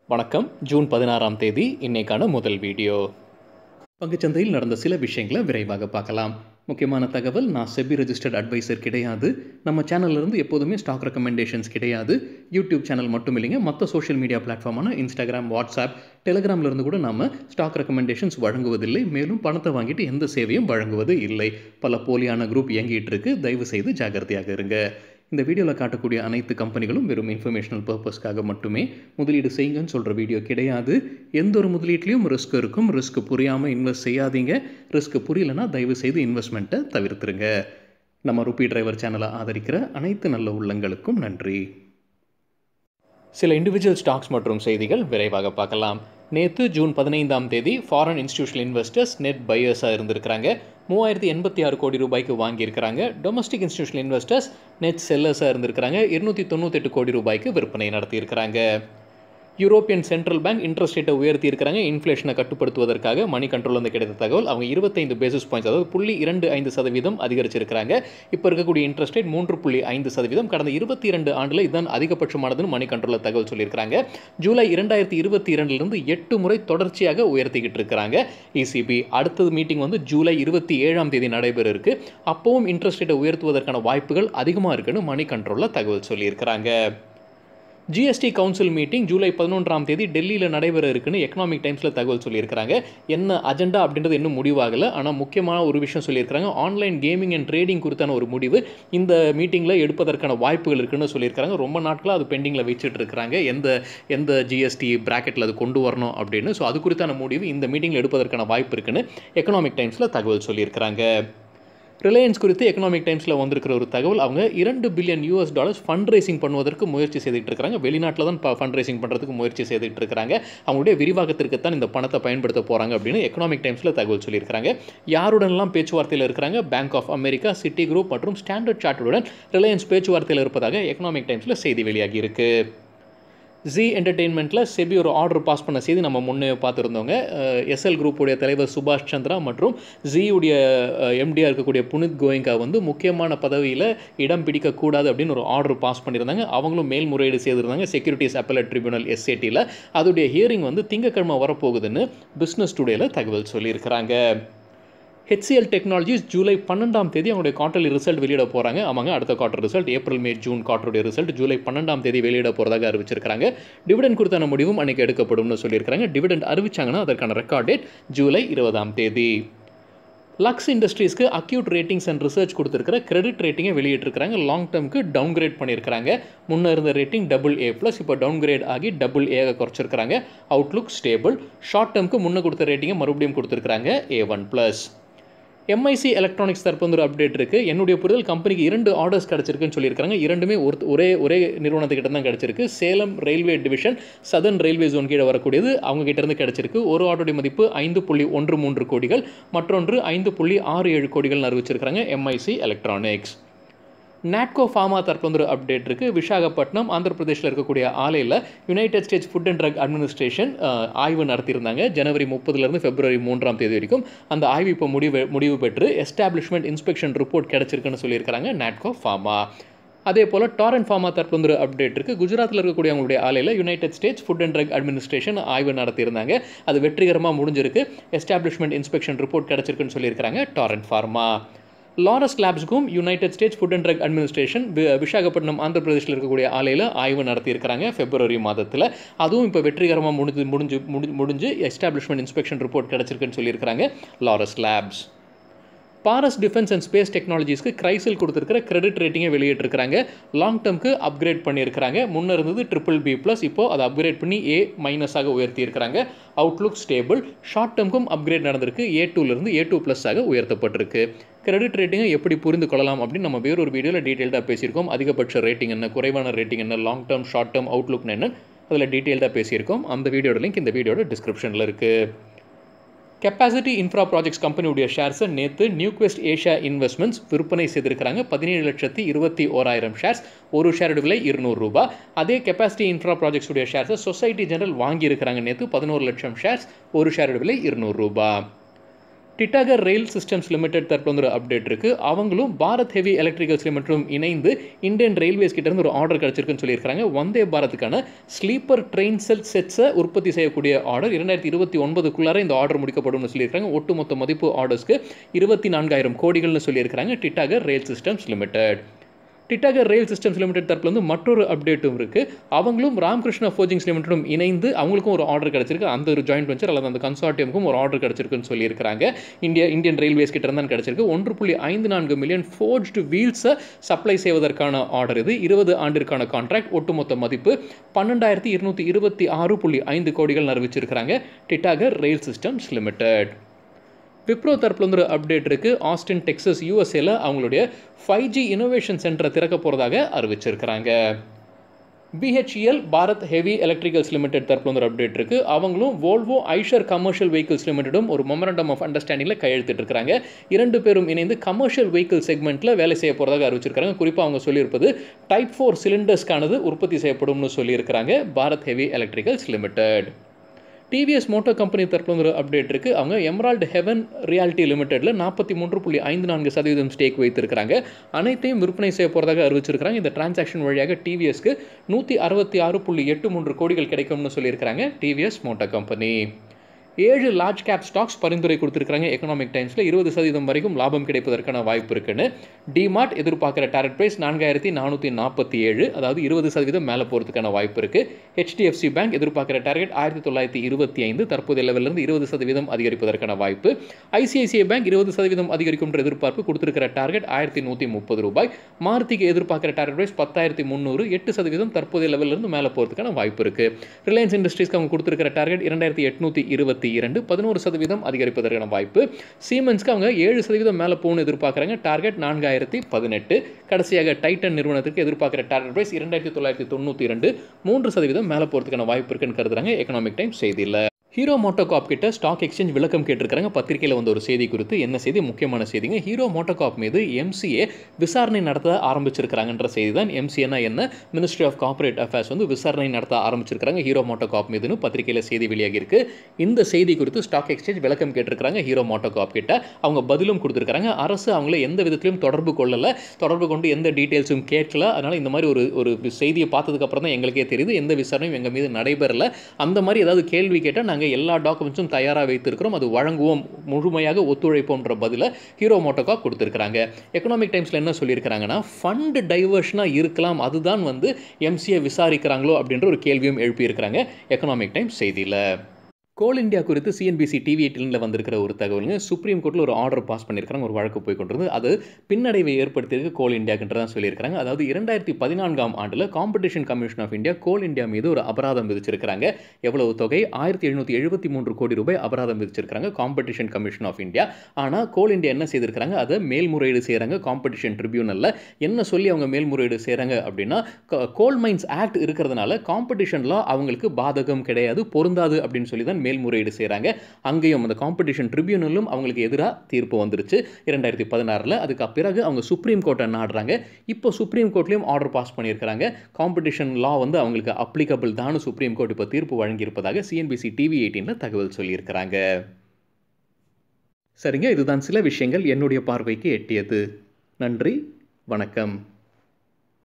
வணக்கம் ஜூன் பதினாறாம் தேதி இன்னைக்கான முதல் வீடியோ பங்குச்சந்தையில் நடந்த சில விஷயங்களை விரைவாக பார்க்கலாம் முக்கியமான தகவல் நான் செபி ரெஜிஸ்டர்ட் அட்வைசர் கிடையாது நம்ம சேனல்ல இருந்து எப்போதுமே ஸ்டாக் ரெக்கமெண்டேஷன்ஸ் கிடையாது யூடியூப் சேனல் மட்டும் இல்லைங்க மற்ற சோஷியல் மீடியா பிளாட்ஃபார்மான இன்ஸ்டாகிராம் வாட்ஸ்அப் டெலிகிராம்ல இருந்து கூட நம்ம ஸ்டாக் ரெக்கமெண்டேஷன்ஸ் வழங்குவதில்லை மேலும் பணத்தை வாங்கிட்டு எந்த சேவையும் வழங்குவது இல்லை பல போலியான குரூப் இயங்கிட்டு இருக்கு தயவு செய்து ஜாகிரதையாக இருங்க இந்த வீடியோவில் காட்டக்கூடிய அனைத்து கம்பெனிகளும் வெறும் இன்ஃபர்மேஷனல் பர்பஸ்க்காக மட்டுமே முதலீடு செய்யுங்கன்னு சொல்கிற வீடியோ கிடையாது எந்த ஒரு முதலீட்லையும் ரிஸ்க் இருக்கும் ரிஸ்க் புரியாமல் இன்வெஸ்ட் செய்யாதீங்க ரிஸ்க் புரியலனா தயவு செய்து இன்வெஸ்ட்மெண்ட்டை தவிர்த்துருங்க நம்ம ருபி டிரைவர் சேனலை ஆதரிக்கிற அனைத்து நல்ல உள்ளங்களுக்கும் நன்றி சில இண்டிவிஜுவல் ஸ்டாக்ஸ் மற்றும் செய்திகள் விரைவாக பார்க்கலாம் நேற்று ஜூன் பதினைந்தாம் தேதி ஃபாரின் இன்ஸ்டியூஷனல் இன்வெஸ்டர்ஸ் நெட் பையர்ஸாக இருந்திருக்கிறாங்க மூவாயிரத்தி எண்பத்தி ஆறு கோடி ரூபாய்க்கு வாங்கியிருக்கிறாங்க டொமஸ்டிக் இன்ஸ்டியூஷனல் இன்வெஸ்டர்ஸ் நெட் செல்லர்ஸாக இருந்திருக்கிறாங்க இருநூற்றி தொண்ணூத்தெட்டு கோடி ரூபாய்க்கு விற்பனை நடத்தியிருக்கிறாங்க யூரோப்பியன் சென்ட்ரல் பேங்க் இன்ட்ரெஸ்ட் ரேட்டை உயர்த்தி இருக்கிறாங்க இன்ஃப்ளேஷனை கட்டுப்படுத்துவதற்காக மணி கண்ட்ரோல் வந்து கிடைத்த தகவல் அவங்க இருபத்தைந்து பேசிஸ் பாயிண்ட்ஸ் அதாவது புள்ளி இரண்டு ஐந்து சதவீதம் அதிகரிச்சிருக்கிறாங்க இப்போ இருக்கக்கூடிய இன்ட்ரெஸ்ட் ரேட் மூன்று புள்ளி ஐந்து சதவீதம் கடந்த இருபத்தி இரண்டு ஆண்டில் இதுதான் அதிகபட்சமானதுன்னு மணி கண்ட்ரோலில் தகவல் சொல்லியிருக்காங்க ஜூலை இரண்டாயிரத்தி இருபத்தி இரண்டுலேருந்து எட்டு முறை தொடர்ச்சியாக உயர்த்திக்கிட்டு இருக்கிறாங்க இசிபி அடுத்தது மீட்டிங் வந்து ஜூலை இருபத்தி ஏழாம் தேதி நடைபெற இருக்கு அப்பவும் இன்ட்ரெஸ்ட் ரேட்டை உயர்த்துவதற்கான வாய்ப்புகள் அதிகமாக இருக்குன்னு மணி கண்ட்ரோலில் தகவல் சொல்லியிருக்கிறாங்க ஜிஎஸ்டி கவுன்சில் மீட்டிங் ஜூலை பதினொன்றாம் தேதி டெல்லியில் நடைபெற இருக்குன்னு எக்கனாமிக் டைம்ஸில் தகவல் சொல்லியிருக்கிறாங்க என்ன அஜெண்டா அப்படின்றது இன்னும் முடிவாகலை ஆனால் முக்கியமான ஒரு விஷயம் சொல்லியிருக்கிறாங்க ஆன்லைன் கேமிங் அண்ட் ட்ரேடிங் குறித்தான ஒரு முடிவு இந்த மீட்டிங்கில் எடுப்பதற்கான வாய்ப்புகள் இருக்குன்னு சொல்லியிருக்கிறாங்க ரொம்ப நாட்களாக அது பெண்டிங்கில் வச்சுட்டு இருக்கிறாங்க எந்த எந்த ஜிஎஸ்டி ப்ராக்கெட்டில் அது கொண்டு வரணும் அப்படின்னு ஸோ அது குறித்தான முடிவு இந்த மீட்டிங்கில் எடுப்பதற்கான வாய்ப்பு இருக்குன்னு எக்கனாமிக் டைம்ஸில் தகவல் சொல்லியிருக்கிறாங்க ரிலையன்ஸ் குறித்து எக்கனாமிக் டைம்ஸில் வந்திருக்கிற ஒரு தகவல் அவங்க இரண்டு billion US dollars fund raising பண்ணுவதற்கு முயற்சி செய்துட்டு இருக்காங்க வெளிநாட்டில் தான் ஃபண்ட் ரைசிங் பண்ணுறதுக்கு முயற்சி செய்துட்டு இருக்காங்க அவங்களுடைய விரிவாக்கத்திற்கு தான் இந்த பணத்தை பயன்படுத்த போகிறாங்க அப்படின்னு எக்கனாமிக் டைம்ஸில் தகவல் சொல்லியிருக்காங்க யாருடனெல்லாம் பேச்சுவார்த்தையில் இருக்கிறாங்க Bank of America Citigroup மற்றும் ஸ்டாண்டர்ட் சார்ட்டுடன் ரிலையன்ஸ் பேச்சுவார்த்தையில் இருப்பதாக எக்கனாமிக் டைம்ஸில் செய்தி வெளியாகி இருக்கு ஜி என்டர்டெயின்மெண்ட்டில் செபி ஒரு ஆர்டர் பாஸ் பண்ண செய்தி நம்ம முன்னே பார்த்துருந்தோங்க எஸ்எல் குரூப்புடைய தலைவர் சுபாஷ் சந்திரா மற்றும் ஜியுடைய எம்டியாக இருக்கக்கூடிய புனித் கோயங்கா வந்து முக்கியமான பதவியில் இடம் பிடிக்கக்கூடாது அப்படின்னு ஒரு ஆர்டர் பாஸ் பண்ணியிருந்தாங்க அவங்களும் மேல்முறையீடு செய்திருந்தாங்க செக்யூரிட்டிஸ் அப்பலட் ட்ரிபியூனல் எஸ்ஏடியில் அதோடைய ஹியரிங் வந்து திங்கக்கிழமை வரப்போகுதுன்னு பிஸ்னஸ் டுடேயில் தகவல் சொல்லியிருக்கிறாங்க ஹெச்சிஎல் டெக்னாலஜிஸ் ஜூலை பன்னெண்டாம் தேதி அவங்களுடைய குவார்டர்லி ரிசல்ட் வெளியிட போகிறாங்க ஆமாங்க அடுத்த quarter result April May June குவார்டருடைய ரிசல்ட் ஜூலை பன்னெண்டாம் தேதி வெளியிட போகிறதாக அறிவிச்சிருக்காங்க டிவிடெண்ட் குறித்தான முடிவும் அன்றைக்கி எடுக்கப்படும்னு சொல்லியிருக்காங்க டிவிடெண்ட் அறிவிச்சாங்கன்னா அதற்கான ரெக்கார்ட் டேட் ஜூலை இருபதாம் தேதி லக்ஸ் இண்டஸ்ட்ரீஸ்க்கு அக்யூட் ரேட்டிங்ஸ் அண்ட் ரிசர்ச் கொடுத்துருக்கிற கிரெடிட் ரேட்டிங்கை வெளியிட்டிருக்கிறாங்க லாங் டேர்முக்கு டவுன் கிரேட் பண்ணியிருக்காங்க முன்னே இருந்த ரேட்டிங் டபுள் ஏ ப்ளஸ் இப்போ டவுன் கிரேட் ஆகி டபுள் ஏக குறைச்சிருக்காங்க அவுட்லுக் ஸ்டேபிள் ஷார்ட் டேர்முக்கு முன்னே கொடுத்த ரேட்டிங்கை மறுபடியும் கொடுத்துருக்காங்க A one plus MIC electronics தரப்பு வந்து ஒரு அப்டேட் இருக்குது என்னுடைய புரிதல் கம்பெனிக்கு இரண்டு ஆர்டர்ஸ் கிடச்சிருக்குன்னு சொல்லியிருக்காங்க இரண்டுமே ஒரு ஒரே ஒரே நிறுவனத்துக்கிட்ட தான் கிடச்சிருக்கு Salem railway division southern railway zone கீழே வரக்கூடியது அவங்க கிட்டேருந்து கிடச்சிருக்கு ஒரு ஆர்டருடைய மதிப்பு ஐந்து புள்ளி ஒன்று மூன்று கோடிகள் மற்றொன்று ஐந்து புள்ளி ஆறு ஏழு கோடிகள் அறிவிச்சிருக்காங்க எம்ஐசி எலக்ட்ரானிக்ஸ் நாட்கோ ஃபார்மா தரப்பு வந்து ஒரு அப்டேட் இருக்குது விசாகப்பட்டினம் ஆந்திர பிரதேஷில் இருக்கக்கூடிய ஆலையில் United States Food and Drug Administration ஆய்வு நடத்தியிருந்தாங்க ஜனவரி முப்பதுலேருந்து பிப்ரவரி மூன்றாம் தேதி வரைக்கும் அந்த ஆய்வு இப்போ முடிவு முடிவு பெற்று எஸ்டாப்ளிஷ்மெண்ட் இன்ஸ்பெக்ஷன் ரிப்போர்ட் கிடச்சிருக்குன்னு சொல்லியிருக்காங்க நாட்கோ ஃபார்மா அதே போல் டாரன் ஃபார்மா தரப்பு வந்து ஒரு அப்டேட் இருக்குது குஜராத்தில் இருக்கக்கூடிய அவங்களுடைய ஆலையில் United States Food and Drug Administration ஆய்வு நடத்தியிருந்தாங்க அது வெற்றிகரமாக முடிஞ்சிருக்கு எஸ்டாப்ளிஷ்மெண்ட் இன்ஸ்பெக்ஷன் ரிப்போர்ட் கிடச்சிருக்குன்னு சொல்லியிருக்காங்க டாரன் ஃபார்மா லாரஸ் லேப்ஸ்க்கும் United States Food and Drug Administration Visakhapatnam Andhra பிரதேசில் இருக்கக்கூடிய ஆலையில் ஆய்வு நடத்தியிருக்கிறாங்க பிப்ரவரி மாதத்தில் அதுவும் இப்போ வெற்றிகரமாக முடிஞ்சு முடிஞ்சு முடி முடிஞ்சு எஸ்டாப்ளிஷ்மெண்ட் இன்ஸ்பெக்ஷன் ரிப்போர்ட் கிடச்சிருக்குன்னு சொல்லியிருக்கிறாங்க Laurus Labs Paras defence and space டெக்னாலஜிஸ்க்கு கிரைசில் கொடுத்துருக்கிற கிரெடிட் ரேட்டிங்கை வெளியிட்டிருக்கிறாங்க லாங் டேர்முக்கு அப்கிரேட் பண்ணியிருக்கிறாங்க முன்னே இருந்தது ட்ரிபிள் பி ப்ளஸ் இப்போது அதை அப்கிரேட் பண்ணி ஏ மைனஸாக உயர்த்தியிருக்கிறாங்க அவுட்லுக் ஸ்டேபிள் ஷார்ட் டேர்முக்கும் அப்கிரேட் நடந்திருக்கு ஏ டூலேருந்து ஏ டூ ப்ளஸ்ஸாக உயர்த்தப்பட்டிருக்கு கிரெடிட் ரேட்டிங்கை எப்படி புரிந்து கொள்ளலாம் அப்படின்னு நம்ம வேறொரு வீடியோவில் டீட்டெயில்டாக பேசியிருக்கோம் அதிகபட்ச ரேட்டிங் என்ன குறைவான ரேட்டிங் என்ன long term short term outlook என்ன அதில் டீட்டெயில்டாக பேசியிருக்கோம் அந்த வீடியோட லிங்க் இந்த வீடியோட டிஸ்கிரிப்ஷனில் இருக்குது கெப்பாசிட்டி இன்ஃப்ரா ப்ராஜெக்ட்ஸ் கம்பெனியுடைய ஷேர்ஸை நேற்று நியூக்வெஸ்ட் ஏஷியா இன்வெஸ்ட்மெண்ட்ஸ் விற்பனை செய்திருக்கிறாங்க பதினேழு லட்சத்தி இருபத்தி ஓராயிரம் ஷேர்ஸ் ஒரு ஷேரோட விலை இருநூறு ரூபாய் அதே கெப்பாசிட்டி இன்ஃப்ரா ப்ராஜெக்ட்ஸ் உடைய ஷேர்ஸை சொசைட்டி ஜெனரல் வாங்கியிருக்கிறாங்க நேற்று பதினோரு லட்சம் ஷேர்ஸ் ஒரு ஷேரோட விலை இருநூறு ரூபாய் டிட்டாகர் ரயில் சிஸ்டம்ஸ் லிமிடெட் தரப்புல வந்து ஒரு அப்டேட் இருக்குது அவங்களும் பாரத் ஹெவி எலக்ட்ரிகல்ஸ் லிமிட்டும் இணைந்து இந்தியன் ரயில்வேஸ் கிட்ட இருந்து ஒரு ஆர்டர் கிடச்சிருக்குன்னு சொல்லியிருக்காங்க வந்தே பாரத்துக்கான ஸ்லீப்பர் ட்ரெயின் செல் செட்ஸை உற்பத்தி செய்யக்கூடிய ஆர்டர் இரண்டாயிரத்தி இருபத்தி ஒன்பதுக்குள்ளார இந்த ஆர்டர் முடிக்கப்படும்னு சொல்லியிருக்காங்க ஒட்டுமொத்த மதிப்பு ஆர்டர்ஸ்க்கு இருபத்தி நான்காயிரம் கோடிகள்னு சொல்லியிருக்காங்க Titagarh Rail Systems Limited Titagarh Rail Systems Limited தரப்புல வந்து மற்றொரு அப்டேட்டும் இருக்குது அவங்களும் ராமகிருஷ்ணா ஃபோர்ஜிங்ஸ் லிமிடெடும் இணைந்து அவங்களுக்கும் ஒரு ஆர்டர் கிடச்சிருக்கு அந்த ஒரு ஜாயிண்ட் வெஞ்சர் அல்லது அந்த கன்சார்டியமுக்கும் ஒரு ஆர்டர் கிடச்சிருக்குன்னு சொல்லியிருக்காங்க இந்தியா இந்தியன் ரயில்வேஸ் கிட்ட இருந்தான் கிடச்சிருக்கு ஒன்று புள்ளி ஐந்து நான்கு மில்லியன் ஃபோர்ஜ்டு வீல்ஸை சப்ளை செய்வதற்கான ஆர்டர் இது இருபது ஆண்டிற்கான கான்ட்ராக்ட் ஒட்டுமொத்த மதிப்பு பன்னெண்டாயிரத்தி இருநூத்தி இருபத்தி ஆறு புள்ளி ஐந்து கோடிகள் அறிவிச்சிருக்கிறாங்க Titagarh Rail Systems Limited Wipro தரப்புல வந்து ஒரு அப்டேட் இருக்குது ஆஸ்டின் டெக்ஸஸ் யூஎஸ்ஏல அவங்களுடைய ஃபைவ் ஜி இனோவேஷன் சென்டரை திறக்க போகிறதாக அறிவிச்சிருக்கிறாங்க BHEL Bharat Heavy Electricals Limited தரப்புல வந்து ஒரு அப்டேட் இருக்குது அவங்களும் வோல்வோ ஐஷர் கமர்ஷியல் வெஹிக்கிள்ஸ் லிமிடெடும் ஒரு மெமரண்டம் ஆஃப் அண்டர்ஸ்டாண்டிங்கில் கையெழுத்திட்டு இருக்காங்க இரண்டு பேரும் இணைந்து கமர்ஷியல் வெஹிக்கிள் செக்மெண்ட்டில் வேலை செய்ய போகிறதாக அறிவிச்சிருக்காங்க குறிப்பாக அவங்க சொல்லியிருப்பது டைப் ஃபோர் சிலிண்டர்ஸ்க்கானது உற்பத்தி செய்யப்படும்னு சொல்லியிருக்கிறாங்க Bharat Heavy Electricals Limited TVS Motor Company தரப்புல ஒரு அப்டேட் இருக்குது அவங்க எம்ரால்டு ஹெவன் ரியாலிட்டி லிமிடெட்டில் நாற்பத்தி மூன்று புள்ளி ஐந்து நான்கு சதவீதம் ஸ்டேக் வைத்திருக்கிறாங்க அனைத்தையும் விற்பனை செய்ய போகிறதாக அறிவிச்சிருக்கிறாங்க இந்த டிரான்சாக்ஷன் வழியாக டிவிஎஸ்க்கு நூற்றி அறுபத்தி ஆறு புள்ளி எட்டு மூன்று கோடிகள் கிடைக்கும்னு சொல்லியிருக்கிறாங்க டிவிஎஸ் மோட்டார் கம்பெனி ஏழு லார்ஜ் கேப் ஸ்டாக்ஸ் பரிந்துரை கொடுத்துருக்காங்க எக்கனாமிக் டைம்ஸில் இருபது சதவீதம் வரைக்கும் லாபம் கிடைப்பதற்கான வாய்ப்பு இருக்குன்னு டிமார்ட் எதிர்பார்க்குற டாரட் ப்ரைஸ் நான்காயிரத்தி நானூற்றி நாற்பத்தி ஏழு அதாவது இருபது சதவீதம் மேலே போகிறதுக்கான வாய்ப்பு இருக்குது ஹெச்டிஎஃப்சி பேங்க் எதிர்பார்க்குற டார்கெட் ஆயிரத்தி தொள்ளாயிரத்தி இருபத்தி ஐந்து தற்போதைய லெவலிருந்து இருபது சதவீதம் அதிகரிப்பதற்கான வாய்ப்பு ஐசிஐசிஐ பேங்க் இருபது சதவீதம் அதிகரிக்கும்ன்ற எதிர்பார்ப்பு கொடுத்துருக்கிற டார்கெட் ஆயிரத்தி நூற்றி முப்பது ரூபாய் மாருதிக்கு எதிர்பார்க்குற டார்கெட் ப்ரைஸ் பத்தாயிரத்தி முந்நூறு எட்டு சதவீதம் தற்போதைய லெவலிருந்து மேலே போகிறதுக்கான வாய்ப்பு இருக்குது ரிலையன்ஸ் இண்டஸ்ட்ரீஸ்க்கு அவங்க கொடுத்துருக்கிற டார்கெட் இரண்டாயிரத்தி எட்நூற்றி இருபத்தி இருபத்தி இரண்டு பதினோரு சதவீதம் அதிகரிப்பதற்கான வாய்ப்பு சீமென்ஸ்க்கு அவங்க ஏழு சதவீதம் மேலே போகணும் எதிர்பார்க்குறாங்க டார்கெட் நான்காயிரத்தி பதினெட்டு கடைசியாக டைட்டன் நிறுவனத்துக்கு எதிர்பார்க்குற டார்கெட் ப்ரைஸ் இரண்டாயிரத்தி தொள்ளாயிரத்தி தொண்ணூற்றி இரண்டு மூன்று சதவீதம் மேலே போகிறதுக்கான வாய்ப்பு இருக்குன்னு கருதுறாங்க எக்கனாமிக் டைம் செய்தியில் ஹீரோ மோட்டோகாப் கிட்ட ஸ்டாக் எக்ஸ்சேஞ்ச் விளக்கம் கேட்டிருக்காங்க பத்திரிகையில் வந்த ஒரு செய்தி குறித்து என்ன செய்தி முக்கியமான செய்திங்க ஹீரோ மோட்டோகாப் மீது எம்சிஏ விசாரணை நடத்த ஆரம்பிச்சிருக்கிறாங்கன்ற செய்தி தான் எம்சிஏனா என்ன மினிஸ்ட்ரி ஆஃப் கார்ப்பரேட் அஃபேர்ஸ் வந்து விசாரணை நடத்த ஆரம்பிச்சிருக்காங்க ஹீரோ மோட்டோகாப் மீதுன்னு பத்திரிகையில் செய்தி வெளியாகி இருக்கு இந்த செய்தி குறித்து ஸ்டாக் எக்ஸ்சேஞ்ச் விளக்கம் கேட்டிருக்காங்க ஹீரோ மோட்டோகாப் கிட்ட அவங்க பதிலும் கொடுத்துருக்காங்க அரசு அவங்கள எந்த விதத்திலும் தொடர்பு கொள்ளலை தொடர்பு கொண்டு எந்த டீட்டெயில்ஸும் கேட்கல அதனால் இந்த மாதிரி ஒரு ஒரு செய்தியை பார்த்ததுக்கப்புறம் தான் எங்களுக்கே தெரியுது எந்த விசாரணையும் எங்கள் மீது நடைபெறல அந்த மாதிரி ஏதாவது கேள்வி கேட்டால் நாங்கள் எல்லா டாக்குமெண்ட்ஸும் தயாராக வைத்திருக்கிறோம் அது வழங்குவோம் முழுமையாக ஒத்துழைப்போம்ன்ற பதிலை ஹீரோ மோட்டோகாப் கொடுத்துருக்காங்க எக்கனாமிக் டைம்ஸில் என்ன சொல்லியிருக்கிறாங்கன்னா ஃபண்டு டைவர்ஷனாக இருக்கலாம் அதுதான் வந்து எம்சிஏ விசாரிக்கிறாங்களோ அப்படின்ற ஒரு கேள்வியும் எழுப்பியிருக்கிறாங்க எக்கனாமிக் டைம்ஸ் செய்தியில் கோல் இந்தியா குறித்து சிஎன்பிசி டிவி எயிட்டில் வந்திருக்கிற ஒரு தகவலுங்க சுப்ரீம் கோர்ட்டில் ஒரு ஆர்டர் பாஸ் பண்ணியிருக்காங்க ஒரு வழக்கு போய் கொண்டிருந்து அது பின்னடைவை ஏற்படுத்தியிருக்கு கோல் இந்தியாக்குன்றதான் சொல்லியிருக்காங்க அதாவது இரண்டாயிரத்தி பதினான்காம் ஆண்டில் Competition Commission of India Coal India மீது ஒரு அபராதம் விதிச்சிருக்கிறாங்க எவ்வளவு தொகை ஆயிரத்தி எழுநூற்றி எழுபத்தி மூன்று கோடி ரூபாய் அபராதம் விதிச்சிருக்காங்க காம்படிஷன் கமிஷன் ஆஃப் இந்தியா ஆனால் கோல் இந்தியா என்ன செய்திருக்கிறாங்க அதை மேல்முறையீடு செய்கிறாங்க காம்படிஷன் ட்ரிபியூனலில் என்ன சொல்லி அவங்க மேல்முறையீடு செய்கிறாங்க அப்படின்னா கோல் மைன்ஸ் ஆக்ட் இருக்கிறதுனால காம்படிஷன் லா அவங்களுக்கு பாதகம் கிடையாது பொருந்தாது அப்படின்னு சொல்லி தான் மேல்முறையீடு செய்கிறாங்க அங்கேயும் அந்த காம்படிஷன் ட்ரிபியூனலும் அவங்களுக்கு எதிராக தீர்ப்பு வந்துருச்சு இரண்டாயிரத்தி பதினாறில் அதுக்கு பிறகு அவங்க சுப்ரீம் கோர்ட்டை நாடுறாங்க இப்போ சுப்ரீம் கோர்ட்லேயும் ஆர்டர் பாஸ் பண்ணியிருக்கிறாங்க காம்படிஷன் லா வந்து அவங்களுக்கு அப்ளிகபிள் தான் சுப்ரீம் கோர்ட் இப்போ தீர்ப்பு வழங்கியிருப்பதாக சிஎன்பிசி டிவி எயிட்டீனில் தகவல் சொல்லியிருக்கிறாங்க சரிங்க இதுதான் சில விஷயங்கள் என்னுடைய பார்வைக்கு எட்டியது நன்றி வணக்கம்